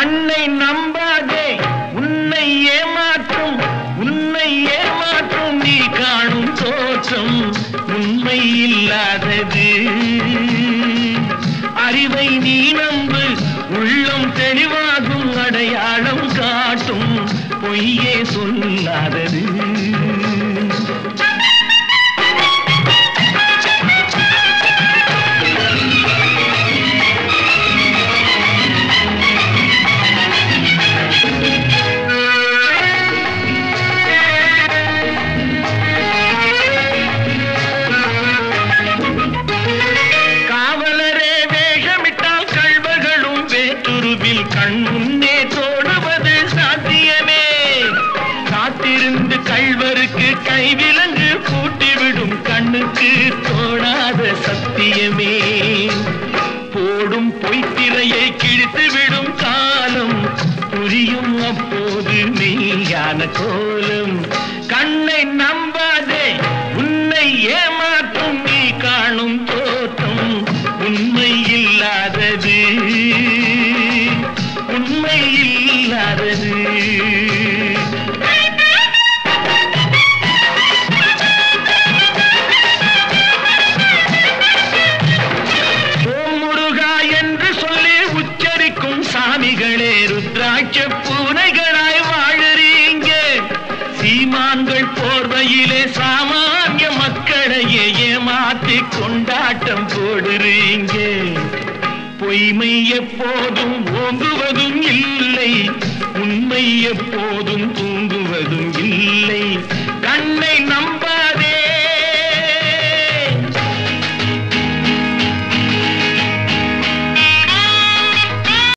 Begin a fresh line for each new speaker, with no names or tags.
கண்ணை நம்பாதே உன்னை ஏமாற்றும் உன்னை ஏமாற்றும் நீ காணும் தோற்றம் உண்மை இல்லாதது அறிவை நீ நம்பு உள்ளம் தெளிவாகும் அடையாளம் காட்டும் பொய்யே சொல்லாதது காவலரே வேஷமிட்டால் கள்வர்களும் வேற்றுருவில் கண் முன்னே தோடுவது சாத்தியமே காத்திருந்து கள்வருக்கு கைவிலங்கு பூட்டிவிடும் கண்ணுக்கு தோணாத சத்தியமே போடும் பொய்த்திரையை கிழித்துவிடும் காலம் புரியும் அப்போது மெய்யான கோலம் கண்ணை நம்பாதே உன்னை ஏமாற்றும் நீ காணும் தோற்றம் உண்மை இல்லாதது உண்மை இல்லாதது ஓம் முருகா என்று சொல்லி உச்சரிக்கும் சாமிகளே ருத்ராட்ச பூனைகளாய் வாழறீங்க சீமான்கள் போர்வையிலே சாமானிய மக்களையே ஏமாத்தி கொண்டாட்டம் போடுறீங்க பொய்மை எப்போதும் ஓங்குவதும் இல்லை உண்மை எப்போதும் தூங்குவதும் இல்லை